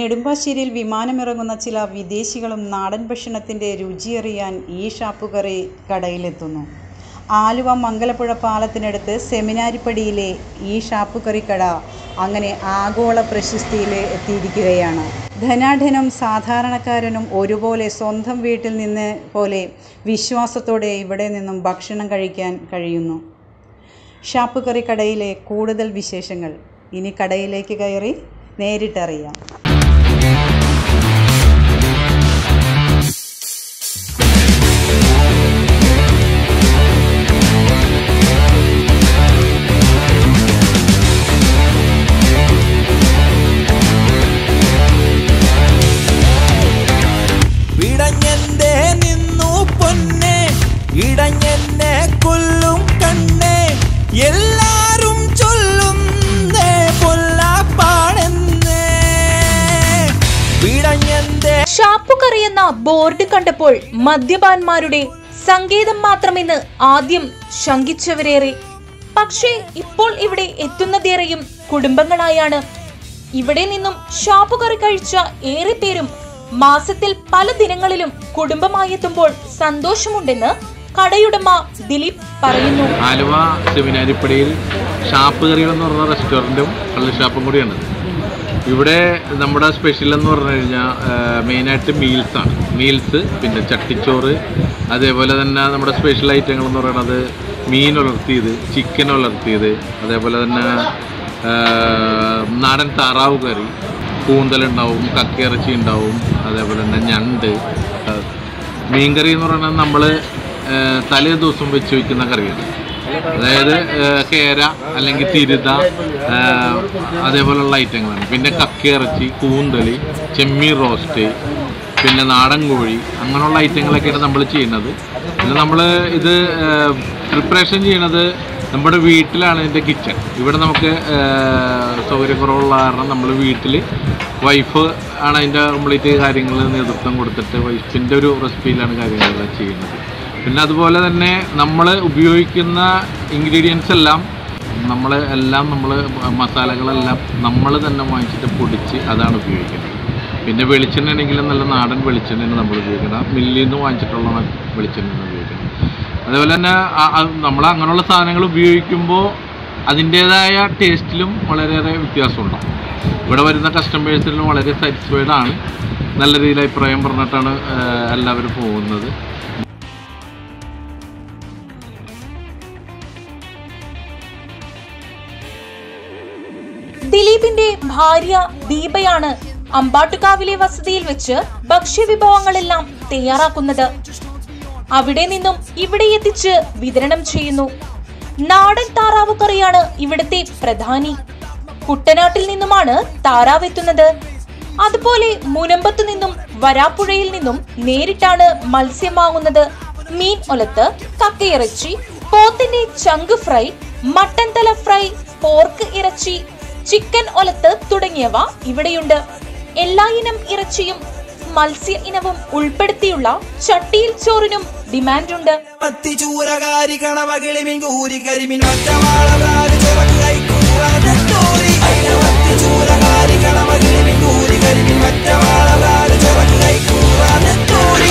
നെടുമ്പാശ്ശേരിയിൽ വിമാനമിറങ്ങുന്ന ചില വിദേശികളും നാടൻ ഭക്ഷണത്തിൻ്റെ രുചിയറിയാൻ ഈ ഷാപ്പുകറി കടയിലെത്തുന്നു ആലുവ മംഗലപ്പുഴ പാലത്തിനടുത്ത് സെമിനാരിപ്പടിയിലെ ഈ ഷാപ്പുകറി കട അങ്ങനെ ആഗോള പ്രശസ്തിയിൽ എത്തിയിരിക്കുകയാണ് ധനാഢ്യനും സാധാരണക്കാരനും ഒരുപോലെ സ്വന്തം വീട്ടിൽ നിന്ന് പോലെ വിശ്വാസത്തോടെ ഇവിടെ നിന്നും ഭക്ഷണം കഴിക്കാൻ കഴിയുന്നു ഷാപ്പുകറി കടയിലെ കൂടുതൽ വിശേഷങ്ങൾ ഇനി കടയിലേക്ക് കയറി നേരിട്ടറിയാം ഇടഞ്ഞെന്റെ നിന്നു പൊന്നെ ഇടഞ്ഞെന്നെ കൊല്ലും കണ്ണേ എല്ലാരും ചൊല്ലുന്നേ പൊല്ലാപ്പാണെന്നേ ഇടഞ്ഞെന്റെ ഷാപ്പുകറി എന്ന ബോർഡ് കണ്ടപ്പോൾ മദ്യപാന്മാരുടെ സങ്കേതം മാത്രമെന്ന് ആദ്യം ശങ്കിച്ചവരേറെ പക്ഷേ ഇപ്പോൾ ഇവിടെ എത്തുന്നതേറെയും കുടുംബങ്ങളായാണ് ഇവിടെ നിന്നും ഷാപ്പുകറി കഴിച്ച ഏറെ പേരും മാസത്തിൽ പല ദിനങ്ങളിലും കുടുംബമായി എത്തുമ്പോൾ സന്തോഷമുണ്ടെന്ന് കടയുടമ ദിലീപ് പറയുന്നു ആലുവ സെമിനാരിപ്പടിയിൽ ഷാപ്പ് കറികൾ എന്ന് പറഞ്ഞ റെസ്റ്റോറൻറ്റും കള്ള് ഷാപ്പും കൂടിയാണ് ഇവിടെ നമ്മുടെ സ്പെഷ്യൽ എന്ന് പറഞ്ഞു കഴിഞ്ഞാൽ മെയിനായിട്ട് മീൽസാണ് മീൽസ് പിന്നെ ചട്ടിച്ചോറ് അതേപോലെ തന്നെ നമ്മുടെ സ്പെഷ്യൽ ഐറ്റങ്ങൾ എന്ന് പറയുന്നത് മീൻ ഉലർത്തിയത് ചിക്കൻ ഉലർത്തിയത് അതേപോലെ തന്നെ ആ, നാടൻ താറാവ് കറി കൂന്തലുണ്ടാവും കക്കിയിറച്ചി ഉണ്ടാവും അതേപോലെ തന്നെ ഞണ്ട് ആ, മീൻകറി എന്ന് പറയുന്നത് നമ്മൾ തലേ ദിവസം വെച്ച് വയ്ക്കുന്ന കറിയാണ് അതായത് ആ, കേര അല്ലെങ്കിൽ തിരുത ആ, അതേപോലുള്ള ഐറ്റങ്ങളാണ് പിന്നെ കക്കിയിറച്ചി കൂന്തൽ ചെമ്മീൻ റോസ്റ്റ് പിന്നെ നാടൻ കോഴി അങ്ങനെയുള്ള ഐറ്റങ്ങളൊക്കെയാണ് നമ്മൾ ചെയ്യുന്നത് പിന്നെ നമ്മൾ ഇത് പ്രിപ്പറേഷൻ ചെയ്യണത് നമ്മുടെ വീട്ടിലാണ് ഇതിൻ്റെ കിച്ചൺ ഇവിടെ നമുക്ക് ആ, സൗകര്യക്കുറവുള്ള കാരണം നമ്മൾ വീട്ടിൽ വൈഫ് ആണ് അതിൻ്റെ കംപ്ലീറ്റ് കാര്യങ്ങൾ നേതൃത്വം കൊടുത്തിട്ട് വൈഫിൻ്റെ ഒരു റെസിപ്പിയിലാണ് കാര്യങ്ങളെല്ലാം ചെയ്യുന്നത് പിന്നെ അതുപോലെ തന്നെ നമ്മൾ ഉപയോഗിക്കുന്ന ഇൻഗ്രീഡിയൻസ് എല്ലാം നമ്മൾ എല്ലാം നമ്മൾ മസാലകളെല്ലാം നമ്മൾ തന്നെ വാങ്ങിച്ചിട്ട് പൊടിച്ച് അതാണ് ഉപയോഗിക്കുന്നത് പിന്നെ വെളിച്ചെണ്ണ ആണെങ്കിലും നല്ല നാടൻ വെളിച്ചെണ്ണയാണ് നമ്മൾ ഉപയോഗിക്കുന്നത് മില്ലിൽ നിന്ന് വാങ്ങിച്ചിട്ടുള്ള വെളിച്ചെണ്ണയാണ് ഉപയോഗിക്കുന്നത് അതേപോലെ തന്നെ നമ്മൾ അങ്ങനെയുള്ള സാധനങ്ങൾ ഉപയോഗിക്കുമ്പോൾ അതിൻ്റേതായ ടേസ്റ്റിലും വളരെയേറെ വ്യത്യാസമുണ്ടാവും ഇവിടെ വരുന്ന കസ്റ്റമേഴ്സിനും വളരെ സാറ്റിസ്ഫൈഡ് ആണ് നല്ല രീതിയിൽ അഭിപ്രായം പറഞ്ഞിട്ടാണ് ആ, എല്ലാവരും പോകുന്നത് ദിലീപിന്റെ ഭാര്യ ദീപയാണ് അമ്പാട്ടുകാവിലെ വസതിയിൽ വെച്ച് ഭക്ഷ്യവിഭവങ്ങളെല്ലാം തയ്യാറാക്കുന്നത് അവിടെ നിന്നും ഇവിടെ എത്തിച്ച് വിതരണം ചെയ്യുന്നു നാടൻ താറാവ് കറിയാണ് ഇവിടുത്തെ പ്രധാനി കുട്ടനാട്ടിൽ നിന്നുമാണ് താറാവ് എത്തുന്നത് അതുപോലെ മുനമ്പത്തു നിന്നും വരാപ്പുഴയിൽ നിന്നും നേരിട്ടാണ് മത്സ്യം വാങ്ങുന്നത് മീൻ ഒലത്ത് കക്കയിറച്ചി പോത്തിന്റെ ചങ്ക് ഫ്രൈ മട്ടൻ തല ഫ്രൈ പോർക്ക് ഇറച്ചി ചിക്കൻ ഒലത്ത് തുടങ്ങിയവ ഇവിടെയുണ്ട് എല്ലാ ഇനം ഇറച്ചിയും മത്സ്യ ഇനവും ഉൾപ്പെടുത്തിയുള്ള ചട്ടിയിൽ ചോറിനും ഡിമാൻഡുണ്ട് പത്തി ചൂരകാരി കണവകിളിമിൻ കൂരി കരിമിൻ ഒറ്റവാളകാരി ചുറക്ക് കൈക്കൂറാനെത്തോരി പത്തി ചൂരകാരി കണവകിളിമിൻ കൂരി കരിമിൻ ഒറ്റവാളകാരി ചുറക്ക് കൈക്കൂറാനെത്തോരി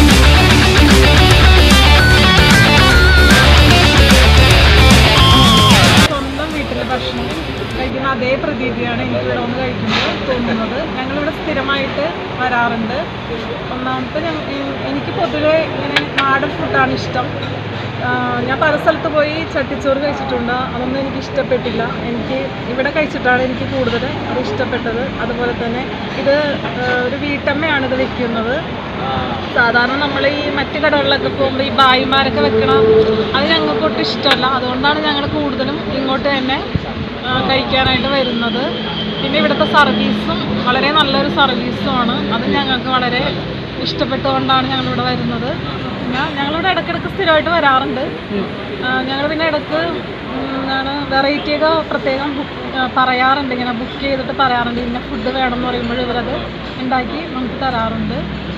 സ്വന്തം വീട്ടിലെ ഭക്ഷണം കഴിക്കുന്ന അതേ പ്രതീതിയാണ് എനിക്കിവിടെ വന്ന് കഴിക്കുമ്പോൾ തോന്നുന്നത് ഞങ്ങളിവിടെ സ്ഥിരമായിട്ട് വരാറുണ്ട് ഒന്നാമത്തെ ഞ- എ- എനിക്ക് പൊതുവെ ഇങ്ങനെ നാടൻ ഫുഡാണ് ഇഷ്ടം ആ, ഞാൻ പല സ്ഥലത്ത് പോയി ചട്ടിച്ചോറ് കഴിച്ചിട്ടുണ്ട് അതൊന്നും എനിക്ക് ഇഷ്ടപ്പെട്ടില്ല എനിക്ക് ഇവിടെ കഴിച്ചിട്ടാണ് എനിക്ക് കൂടുതൽ അത് ഇഷ്ടപ്പെട്ടത് അതുപോലെ തന്നെ ഇത് ആ, ഒരു വീട്ടമ്മയാണ് ഇത് വെക്കുന്നത് സാധാരണ നമ്മൾ ഈ മറ്റു കടകളിലൊക്കെ പോകുമ്പോൾ ഈ ബായിമാരൊക്കെ വെക്കണം അത് ഞങ്ങൾക്ക് ഒട്ടും ഇഷ്ടമല്ല അതുകൊണ്ടാണ് ഞങ്ങൾ കൂടുതലും ഇങ്ങോട്ട് തന്നെ ആ, കഴിക്കാനായിട്ട് വരുന്നത് പിന്നെ ഇവിടുത്തെ സർവീസും വളരെ നല്ലൊരു സർവീസുമാണ് അത് ഞങ്ങൾക്ക് വളരെ ഇഷ്ടപ്പെട്ടുകൊണ്ടാണ് ഞങ്ങളിവിടെ വരുന്നത് പിന്നെ ഞങ്ങളിവിടെ ഇടയ്ക്കിടയ്ക്ക് സ്ഥിരമായിട്ട് വരാറുണ്ട് ഞങ്ങൾ പിന്നെ ഇടയ്ക്ക് ഉം, എന്താണ് വെറൈറ്റി ഒക്കെ പ്രത്യേകം ബുക്ക് പറയാറുണ്ട് ഇങ്ങനെ ബുക്ക് ചെയ്തിട്ട് പറയാറുണ്ട് ഇന്ന ഫുഡ് വേണം എന്ന് പറയുമ്പോൾ ഇവരത് ഉണ്ടാക്കി നമുക്ക് തരാറുണ്ട്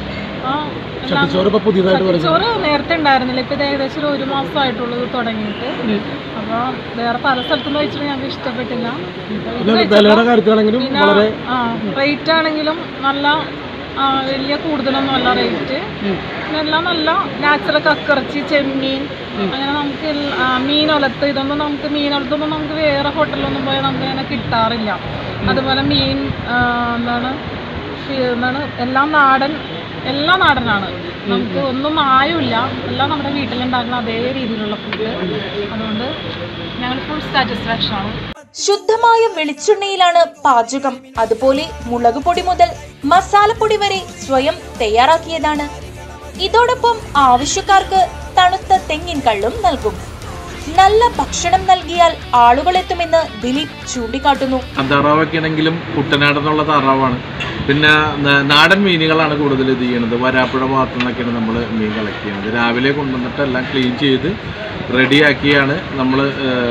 ആ, എല്ലാം- ചട്ടിച്ചോറ് നേരത്തെ ഉണ്ടായിരുന്നില്ല ഇപ്പൊ ഇത് ഏകദേശം ഒരു ഒരു മാസമായിട്ടുള്ളൂ ഇത് തുടങ്ങിയിട്ട് അപ്പൊ വേറെ പല സ്ഥലത്തുനിന്ന് കഴിച്ചിട്ട് ഞങ്ങൾക്ക് ഇഷ്ടപ്പെട്ടില്ല ഇപ്പൊ ഇത് കഴിച്ചപ്പോ പിന്നെ ആ റേറ്റ് ആണെങ്കിലും നല്ല ആ, വലിയ കൂടുതലൊന്നും അല്ല റേറ്റ് പിന്നെ എല്ലാം നല്ല നാച്ചുറൽ കക്കിറച്ചി ചെമ്മീൻ അങ്ങനെ നമുക്ക് എല്ല- ആ, മീൻ ഒലത്ത് ഇതൊന്നും നമുക്ക് മീൻ ഒലത്തൊന്നും നമുക്ക് വേറെ ഹോട്ടലിലൊന്നും പോയാൽ നമുക്ക് അങ്ങനെ കിട്ടാറില്ല അതുപോലെ മീൻ ആ, എന്താണ് ഫി- എന്താണ് എല്ലാം നാടൻ എല്ലാം നാടനാണ് നമുക്ക് ഒന്നും മായമില്ല എല്ലാം നമ്മുടെ വീട്ടിലുണ്ടാക്കുന്ന അതേ രീതിയിലുള്ള ഫുഡ് അതുകൊണ്ട് ഞങ്ങൾ ഫുൾ സാറ്റിസ്ഫാക്ഷൻ ആണ് ശുദ്ധമായ വെളിച്ചെണ്ണയിലാണ് പാചകം അതുപോലെ മുളക് പൊടി മുതൽ മസാലപ്പൊടി വരെ സ്വയം തയ്യാറാക്കിയതാണ് ഇതോടൊപ്പം ആവശ്യക്കാർക്ക് തണുത്ത തെങ്ങിൻ കള്ളും നൽകും നല്ല ഭക്ഷണം നൽകിയാൽ ആളുകൾ എത്തുമെന്ന് ദിലീപ് ചൂണ്ടിക്കാട്ടുന്നു താറാവൊക്കെ ആണെങ്കിലും കുട്ടനാട് എന്നുള്ള താറാവാണ് പിന്നെ ന- നാടൻ മീനുകളാണ് കൂടുതൽ ഇത് ചെയ്യണത് വരാപ്പുഴ ഭാഗത്തു നിന്നൊക്കെയാണ് നമ്മൾ മീൻ കളക്ട് ചെയ്യുന്നത് രാവിലെ കൊണ്ടുവന്നിട്ട് എല്ലാം ക്ലീൻ ചെയ്ത് റെഡിയാക്കിയാണ് നമ്മൾ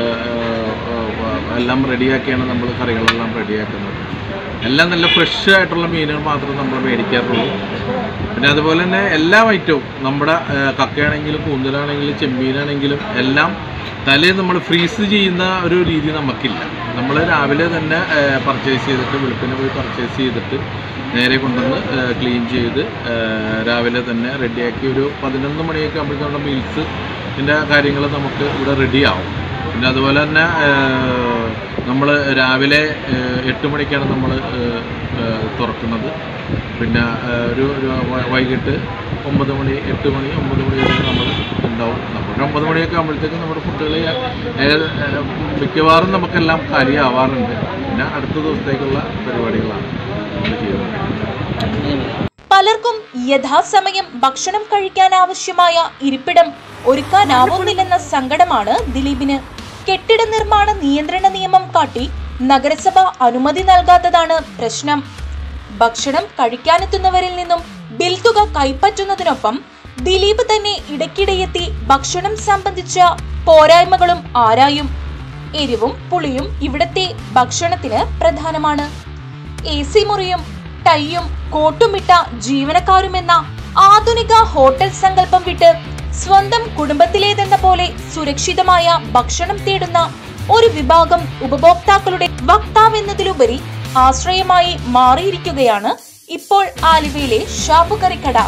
എല്ലാം റെഡിയാക്കിയാണ് നമ്മൾ കറികളെല്ലാം റെഡിയാക്കുന്നത് എല്ലാം നല്ല ഫ്രഷ് ആയിട്ടുള്ള മീനുകൾ മാത്രമേ നമ്മൾ മേടിക്കാറുള്ളൂ പിന്നെ അതുപോലെ തന്നെ എല്ലാ ഐറ്റവും നമ്മുടെ ആ, കക്കയാണെങ്കിലും കൂന്തലാണെങ്കിലും ചെമ്മീനാണെങ്കിലും എല്ലാം തലേ നമ്മൾ ഫ്രീസ് ചെയ്യുന്ന ഒരു രീതി നമുക്കില്ല നമ്മൾ രാവിലെ തന്നെ പർച്ചേസ് ചെയ്തിട്ട് വെളുപ്പിനെ പോയി പർച്ചേസ് ചെയ്തിട്ട് നേരെ കൊണ്ടുവന്ന് ക്ലീൻ ചെയ്ത് ആ, രാവിലെ തന്നെ റെഡിയാക്കി ഒരു പതിനൊന്ന് മണിയൊക്കെ ആകുമ്പോഴത്തേനുള്ള മീൽസ് ഇതിൻ്റെ കാര്യങ്ങൾ നമുക്ക് ഇവിടെ റെഡിയാവും പിന്നെ അതുപോലെ തന്നെ നമ്മൾ രാവിലെ ആ, എട്ട് മണിക്കാണ് നമ്മൾ തുറക്കുന്നത് പിന്നെ ആ, ഒരു ഒരു വൈ- വൈകിട്ട് ഒമ്പത് മണി എട്ട് മണി ഒമ്പത് മണി വരെ നമ്മൾ ഉണ്ടാവും നമ്മൾ ഒമ്പത് മണിയൊക്കെ ആകുമ്പോഴത്തേക്കും നമ്മുടെ ഫുഡുകൾ മിക്കവാറും നമുക്കെല്ലാം കാര്യമാവാറുണ്ട് പിന്നെ അടുത്ത ദിവസത്തേക്കുള്ള പരിപാടികളാണ് നമ്മൾ ചെയ്യുന്നത് പലർക്കും യഥാസമയം ഭക്ഷണം കഴിക്കാൻ ആവശ്യമായ ഇരിപ്പിടം ഒരുക്കാനാവുന്നില്ലെന്ന സങ്കടമാണ് ദിലീപിന് കെട്ടിട നിർമ്മാണ നിയന്ത്രണ നിയമം കാട്ടി നഗരസഭ അനുമതി നൽകാത്തതാണ് പ്രശ്നം ഭക്ഷണം കഴിക്കാനെത്തുന്നവരിൽ നിന്നും ബിൽ തുക കൈപ്പറ്റുന്നതിനൊപ്പം ദിലീപ് തന്നെ ഇടയ്ക്കിടെയെത്തി ഭക്ഷണം സംബന്ധിച്ച പോരായ്മകളും ആരായും എരിവും പുളിയും ഇവിടത്തെ ഭക്ഷണത്തിന് പ്രധാനമാണ് എ സി മുറിയും ടൈയും കോട്ടുമിട്ട ജീവനക്കാരുമെന്ന ആധുനിക ഹോട്ടൽ സങ്കല്പം വിട്ട് സ്വന്തം കുടുംബത്തിലേതെന്ന പോലെ സുരക്ഷിതമായ ഭക്ഷണം തേടുന്ന ഒരു വിഭാഗം ഉപഭോക്താക്കളുടെ വക്താവെന്നതിലുപരി ആശ്രയമായി മാറിയിരിക്കുകയാണ് ഇപ്പോൾ ആലുവയിലെ ഷാപ്പുകറിക്കട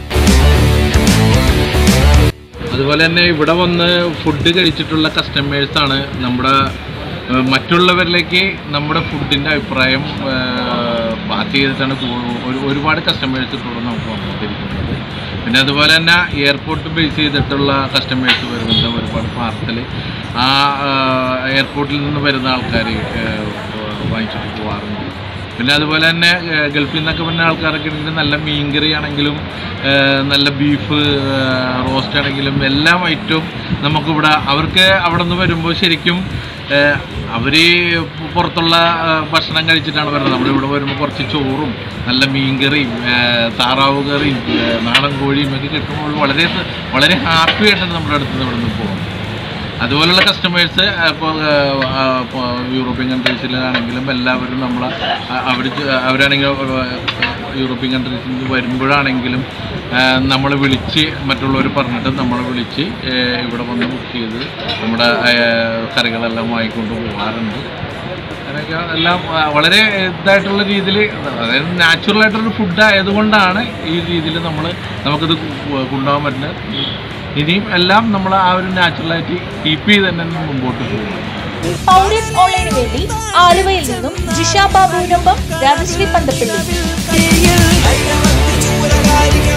അതുപോലെ തന്നെ ഇവിടെ വന്ന് ഫുഡ് കഴിച്ചിട്ടുള്ള കസ്റ്റമേഴ്സാണ് നമ്മുടെ ഏഹ്, മറ്റുള്ളവരിലേക്ക് നമ്മുടെ ഫുഡിൻ്റെ അഭിപ്രായം ഏഹ്, പാസ് ചെയ്തിട്ടാണ് കൂ- ഒരു ഒരുപാട് കസ്റ്റമേഴ്സ് ഇപ്പോൾ നമുക്ക് വന്നുകൊണ്ടിരിക്കുന്നത് പിന്നെ അതുപോലെ തന്നെ എയർപോർട്ട് ബേസ് ചെയ്തിട്ടുള്ള കസ്റ്റമേഴ്സ് വരുന്നുണ്ട് ഒരുപാട് പാർസൽ ആ ഏഹ്, എയർപോർട്ടിൽ നിന്ന് വരുന്ന ആൾക്കാർ വാങ്ങിച്ചിട്ട് പോകാറുണ്ട് പിന്നെ അതുപോലെ തന്നെ ഏഹ്, ഗൾഫിൽ നിന്നൊക്കെ വരുന്ന ആൾക്കാരൊക്കെ ഉണ്ടെങ്കിൽ നല്ല മീൻകറി ആണെങ്കിലും ഏഹ്, നല്ല ബീഫ് റോസ്റ്റ് ആണെങ്കിലും എല്ലാം ഐറ്റവും നമുക്കിവിടെ അവർക്ക് അവിടെ നിന്ന് വരുമ്പോൾ ശരിക്കും അവർ പുറത്തുള്ള ഏഹ്, ഭക്ഷണം കഴിച്ചിട്ടാണ് വരുന്നത് നമ്മളിവിടെ വരുമ്പോൾ കുറച്ച് ചോറും നല്ല മീൻകറിയും ഏഹ്, താറാവ് കറിയും ഏഹ്, നാടൻ കോഴിയും ഒക്കെ കിട്ടുമ്പോൾ വളരെ വളരെ ഹാപ്പി ആയിട്ടാണ് നമ്മുടെ അടുത്ത് നിന്ന് ഇവിടെ നിന്ന് പോകുന്നത് അതുപോലുള്ള കസ്റ്റമേഴ്സ് ഇപ്പോൾ യൂറോപ്യൻ കൺട്രീസിലാണെങ്കിലും എല്ലാവരും നമ്മൾ അവർ അവരാണെങ്കിൽ യൂറോപ്യൻ കൺട്രീസിൽ നിന്ന് വരുമ്പോഴാണെങ്കിലും നമ്മൾ വിളിച്ച് മറ്റുള്ളവർ പറഞ്ഞിട്ട് നമ്മളെ വിളിച്ച് ആ, ഇവിടെ വന്ന് ബുക്ക് ചെയ്ത് നമ്മുടെ ആ, കറികളെല്ലാം വാങ്ങിക്കൊണ്ട് പോകാറുണ്ട് അങ്ങനെയൊക്കെ എല്ലാം ആ, വളരെ ഇതായിട്ടുള്ള രീതിയിൽ അതായത് നാച്ചുറൽ ആയിട്ടുള്ള ഫുഡ് ആയതുകൊണ്ടാണ് ഈ രീതിയിൽ നമ്മൾ നമുക്കിത് കൊ- കൊണ്ടുപോകാൻ പറ്റുന്നത് ഇനിയും എല്ലാം നമ്മൾ ആ ഒരു നാച്ചുറലായിട്ട് കീപ്പ് ചെയ്ത് തന്നെ മുമ്പോട്ട് പോകും പൗരൻ ഓൺലൈനു വേണ്ടി ആലുവയിൽ നിന്നും ജിഷ ബാബുവിനൊപ്പം രാജശ്രീ പന്തപ്പള്ളി ചൂരകാരികൾ